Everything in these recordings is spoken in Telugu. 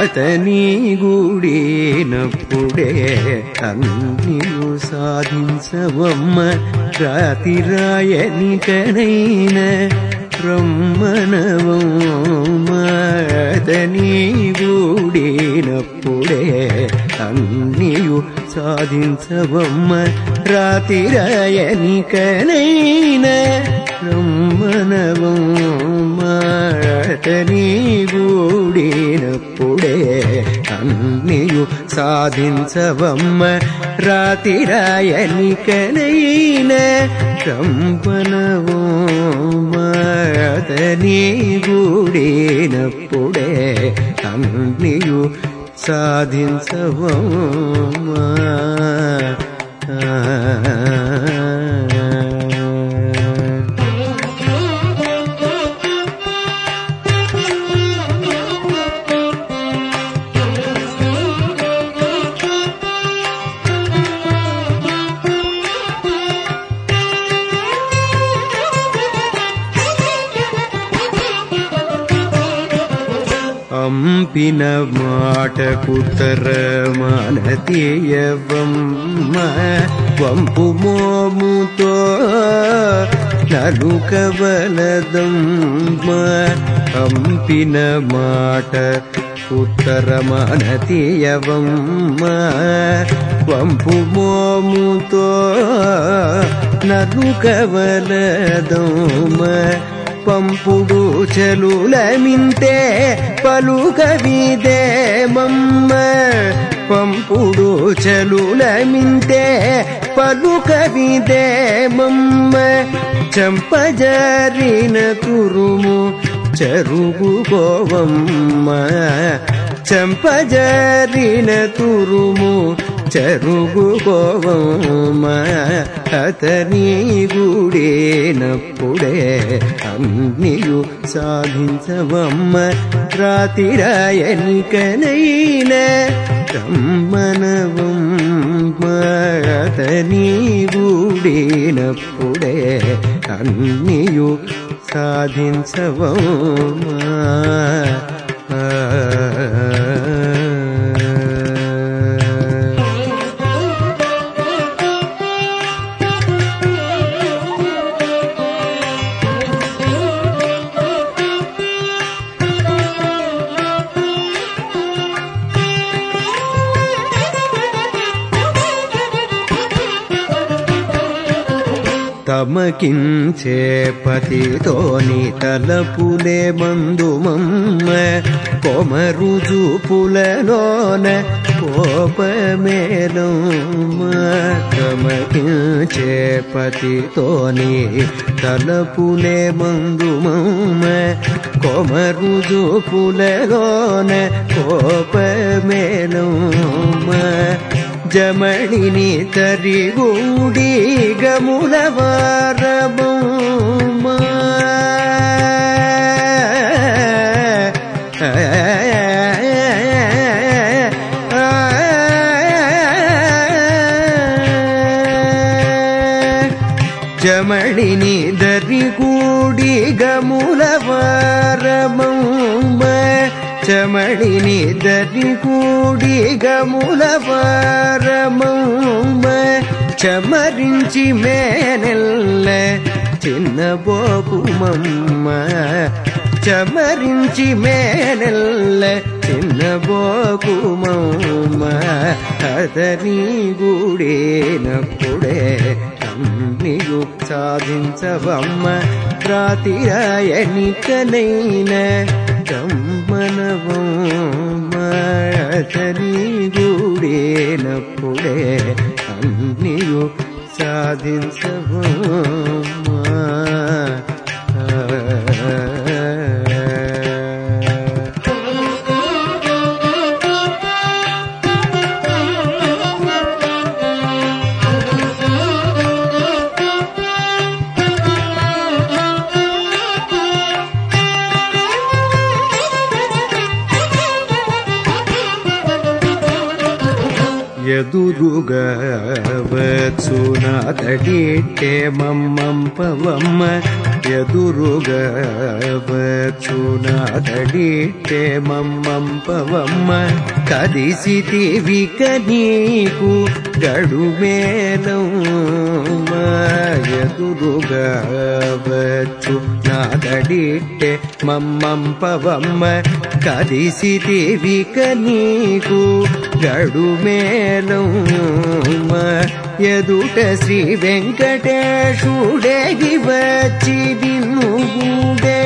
అతని గుడినప్పుడే అన్నియు సాధించవమ్మ రాతిరాయనికనైన బ్రహ్మణవమ్మ అతని గుడినప్పుడే అన్నియు సాధించవమ్మ రాతిరాయనికనైన బ్రహ్మణవమ్మ అతని గూడినప్పుడే అన్నియు సాధించవమ్మ రాతిరాయనికనైన కంపనవమ్మ అతని గూడినప్పుడే అన్నియు సాధించవమ్మ ఆ అంపిన మాటకుతర మానతీయవమ్మ వంపు మోముతో నలుకవలదమ్మ అంపిన మాట ఉత్తర మానతీయవమ్మ వంపు మోముతో నలుకవలదమ్మ పంపుడు చెలులమింతే పలుకవిదేమమ్మ పంపుడు చెలులమింతే పలుకవిదేమమ్మ చంపజరిన తురుము చెరుగుకోవమ్మ చంపజరిన తురుము చెరుగుకోవమ్మ అతని గుడేనప్పుడే అన్నియు సాధించవమ్మ రాతిరాయనికనైన రమ్మనవమ్మ అతని గుడేనప్పుడే అన్నియు సాధించవమ్మ ఆ తమకించే పతితోని తలపులే మందుమమ్మ కొమరు చూపులలోన కోపమేలమ్మ తమకించే పతితోని తలపులే మందుమమ్మ కొమరు చూపులలోన కోపమేలమ్మ జమళిని తరిగూడి గముల వారబొమ్మ జమళిని దరిగూడి గముల వారబొమ్మ చమళిని దరిగూడి గముల వారమమ్మ చమరించి మేనెల్ల చిన్న బోకుమమ్మ చమరించి మేనెల్ల చిన్న బోకుమమ్మ అతని గుడేనప్పుడే అన్నియు సాధించవమ్మ రాతిరాయనికనైన కమ్మనవమ్మ అతని గుడేనప్పుడే అన్నియు సాధించవమ్మ ఎదురుగా వచ్చునాతడిట్టే మమ్మం పవమ్మ ఎదురుగా వచ్చునాదడిట్టే మమ్మంపవమ్మ కదిసితివిక నీకు గడుమేలమ్మ ఎదురుగా వచ్చు నాదడిట్టే మమ్మంపవమ్మ కదిసితివిక నీకు గడుమేలమ్మ ఎదుట శ్రీ వెంకటేశుడేగి వచ్చి నిన్నుడే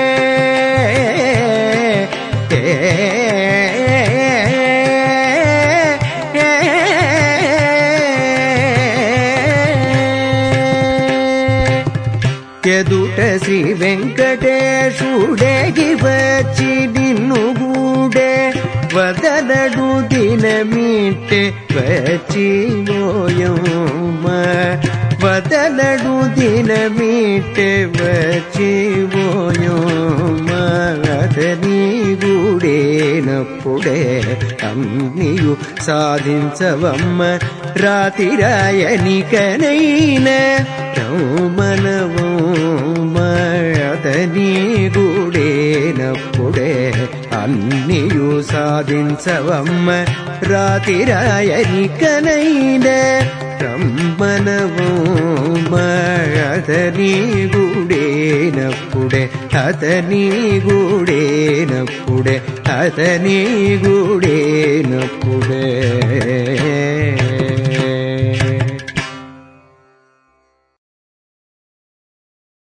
ఎదుట శ్రీ వెంకటేశుడేగి వచ్చి నిన్ను గూడే వదలడు దినమిట్టే వచ్చి మోయమ్మ వదలడు దినమిట్టే వచ్చి మోయమ్మ అతని గూడేనప్పుడే అన్నియు సాధించవమ్మ రాతిరాయనికనైన రౌమనవమ్మ అతని గూడేనప్పుడే అన్నియు సాధించవమ్మ రాతిరాయనికనైన రమ్మనవమ్మ అతని గూడేనప్పుడే అతని గూడేనప్పుడే అతని గూడేనప్పుడే